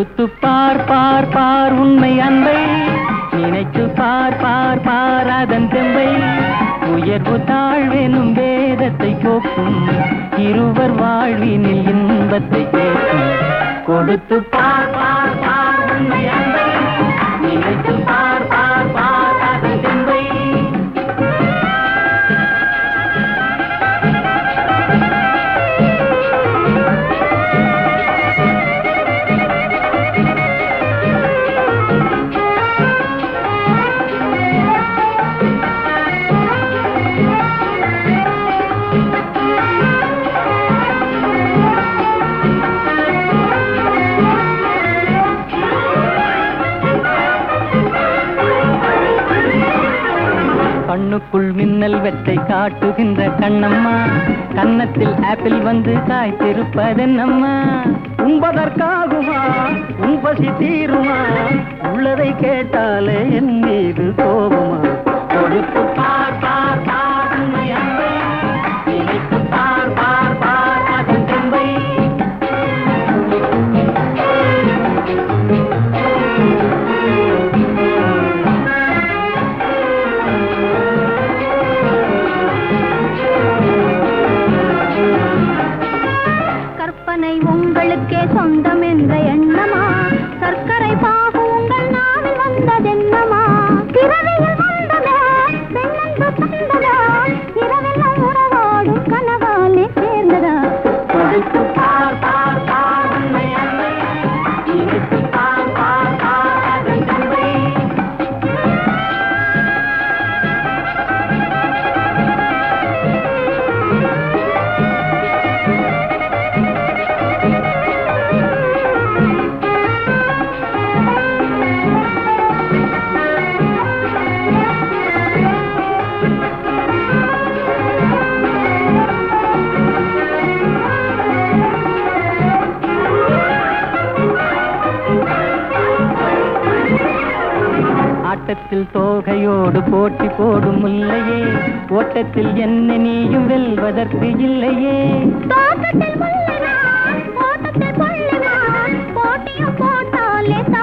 கொடுத்து பார் பார் பார் உண்மை அன்பை நினைத்து பார் பார் பார் அதன் தெம்பை உயர்வு தாழ்வெனும் வேதத்தை கோக்கும் இருவர் வாழ்வினில் இன்பத்தை கேட்கும் கொடுத்து பார் பார் பார் உண்மை அன்பை நினைத்து பார் பார் பார் அதன் தெம்பை கண்ணுக்குள் மின்னல் வெட்டை காட்டுகின்ற கண்ணம்மா கன்னத்தில் ஆப்பிள் வந்து காய்த்திருப்பதென்னம்மா உண்பதற்காகுமா உன் பசி தீருமா உள்ளதை கேட்டாலே என் மீது கோபமா கொடுத்து பார் பார் பார் உண்மை அன்பை நினைத்து பார் பார் பார் அதன் தெம்பை கற்பனை உங்களுக்கே சொந்தம் என்ற எண்ணமா சர்க்கரை பாகு உங்கள் நாவில் வந்ததென்னமா பிறவியில் வந்ததா பெண்ணென்று தந்ததா இரவெல்லாம் உறவாடு கனவாலே சேர்ந்ததா கொடுத்து பார் பார் பார் உண்மை அன்பை நினைத்து பார் பார் பார் அதன் தெம்பை ஆட்டத்தில் தோகையோடு போட்டி போடும் முல்லையே ஓட்டத்தில் என்ன நீயும் வெல்வதற்கு இல்லையே தோட்டத்தில் முள்ளினான், தோட்டத்தில் கொள்ளினான், போட்டியும் போட்டாலே